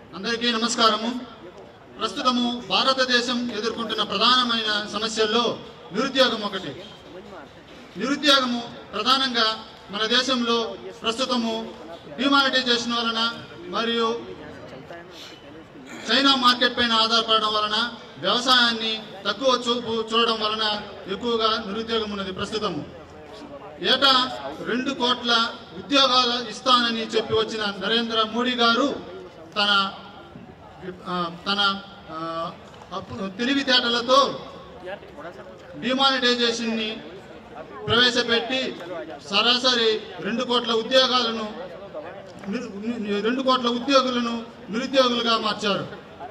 అందరికీ నమస్కారము ప్రస్తుతము భారతదేశం ఎదుర్కొంటున్న ప్రధానమైన సమస్యల్లో నిరుద్యోగం ఒకటి నిరుద్యోగము ప్రధానంగా మన దేశంలో ప్రస్తుతము డిమానిటైజేషన్ వలన మరియు చైనా మార్కెట్ పైన ఆధారపడడం వలన వ్యవసాయాన్ని తక్కువ చూపు చూడడం వలన ఎక్కువగా నిరుద్యోగం ఉన్నది ప్రస్తుతము ఏటా రెండు కోట్ల ఉద్యోగాలు ఇస్తానని చెప్పి వచ్చిన నరేంద్ర మోడీ గారు తన ఆ, తన ఆ, అప్పు- తెలివితేటలతో డిమానిటైజేషన్ని ప్రవేశపెట్టి సరాసరి రెండు కోట్ల ఉద్యోగాలను నిరు- ని- రెండు కోట్ల ఉద్యోగులను నిరుద్యోగులుగా మార్చారు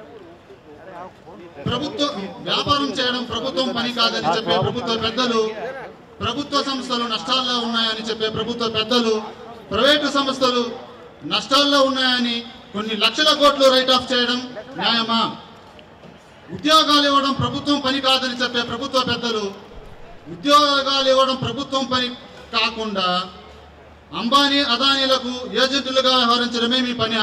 ప్రభుత్వం వ్యాపారం చేయడం ప్రభుత్వం పని కాదని చెప్పే ప్రభుత్వ పెద్దలు ప్రభుత్వ సంస్థలు నష్టాల్లో ఉన్నాయని చెప్పే ప్రభుత్వ పెద్దలు ప్రైవేటు సంస్థలు నష్టాల్లో ఉన్నాయని కొన్ని లక్షల కోట్లు రైట్ ఆఫ్ చేయడం న్యాయమా ఉద్యోగాలు ఇవ్వడం ప్రభుత్వం పని కాదని చెప్పే ప్రభుత్వ పెద్దలు ఉద్యోగాలు ఇవ్వడం ప్రభుత్వం పని కాకుండా అంబానీ అదానీలకు ఏజెంట్లుగా వ్యవహరించడమే మీ పని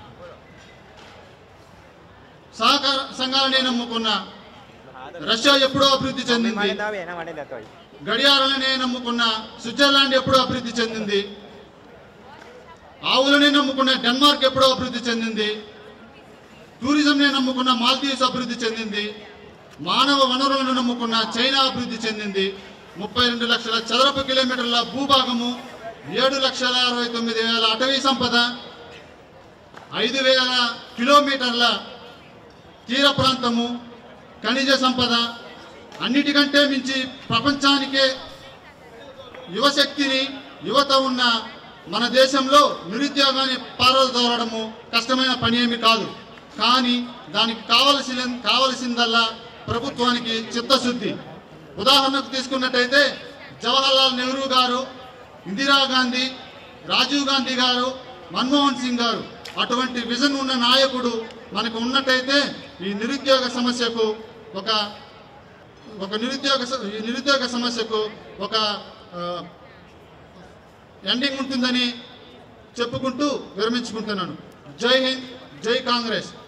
సహకార సంఘాలనే నమ్ముకున్న రష్యా ఎప్పుడో అభివృద్ధి చెందింది గడియారాలనే నమ్ముకున్న స్విట్జర్లాండ్ ఎప్పుడో అభివృద్ధి చెందింది ఆవులనే నమ్ముకున్న డెన్మార్క్ ఎప్పుడో అభివృద్ధి చెందింది టూరిజంనే నమ్ముకున్న మాల్దీవ్స్ అభివృద్ధి చెందింది మానవ వనరులను నమ్ముకున్న చైనా అభివృద్ధి చెందింది ముప్పై రెండు లక్షల చదరపు కిలోమీటర్ల భూభాగము ఏడు లక్షల అరవై తొమ్మిది వేల అటవీ సంపద ఐదు వేల కిలోమీటర్ల తీర ప్రాంతము ఖనిజ సంపద అన్నిటికంటే మించి ప్రపంచానికే యువశక్తిని యువత ఉన్న మన దేశంలో నిరుద్యోగాన్ని పారదోలడము కష్టమైన పని ఏమి కాదు కానీ దానికి కావలసిన కావలసిందల్లా ప్రభుత్వానికి చిత్తశుద్ధి ఉదాహరణకు తీసుకున్నట్టయితే జవహర్లాల్ నెహ్రూ గారు ఇందిరాగాంధీ రాజీవ్ గాంధీ గారు మన్మోహన్ సింగ్ గారు అటువంటి విజన్ ఉన్న నాయకుడు మనకు ఉన్నట్టయితే ఈ నిరుద్యోగ సమస్యకు ఒక ఒక నిరుద్యోగ స- ఈ నిరుద్యోగ సమస్యకు ఒక ఆ, ఎండింగ్ ఉంటుందని చెప్పుకుంటూ విరమించుకుంటున్నాను జై హింద్ జై కాంగ్రెస్